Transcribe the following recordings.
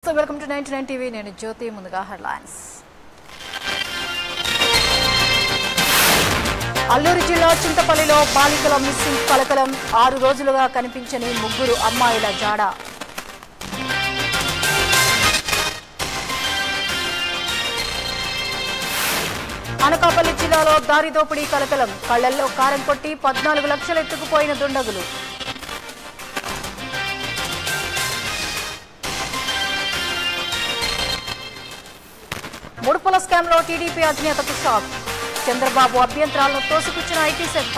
నమస్తే welcome to ninety nine TV నేను జ్యోతి ముందుగా హెడ్లైన్స్ అల్లూరు జిల్లా చింతపల్లిలో బాలికల మిస్సింగ్ కలకలం ఆరు రోజులుగా కనిపించని ముగ్గురు అమ్మాయిల జాడ అనకాపల్లి జిల్లాలో దారి దోపిడీ కలకలం కళ్లల్లో కారం కొట్టి పద్నాలుగు లక్షలు ఎత్తుకుపోయిన దుండగులు ముడుపుల స్కామ్ లో టీడీపీ అధినేతకు షాక్ చంద్రబాబు అభ్యంతరాలను తోసిపుచ్చిన ఐటీ శాఖ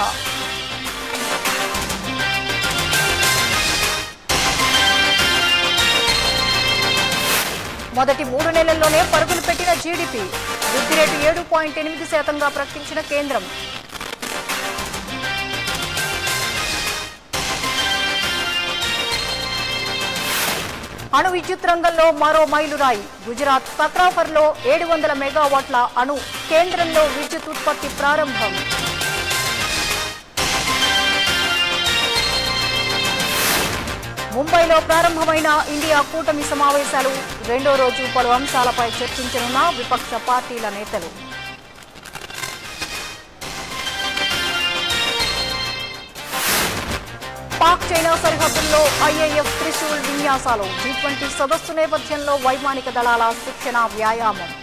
మొదటి మూడు నెలల్లోనే పరుగులు పెట్టిన జీడీపీ వృద్ధి రేటు ఏడు పాయింట్ ఎనిమిది శాతంగా ప్రకటించిన కేంద్రం అణు విద్యుత్ రంగంలో మరో మైలురాయి గుజరాత్ కక్రాఫర్లో ఏడు వందల మెగావాట్ల అణు కేంద్రంలో విద్యుత్ ఉత్పత్తి ప్రారంభం ముంబైలో ప్రారంభమైన ఇండియా కూటమి సమావేశాలు రెండో రోజు పలు అంశాలపై చర్చించనున్న విపక్ష పార్టీల నేతలు పాక్ చైనా సరిహద్దుల్లో ఐఏఎఫ్ త్రిశూల్ విన్యాసాలు జీ ట్వంటీ సదస్సు నేపథ్యంలో వైమానిక దళాల శిక్షణ వ్యాయామం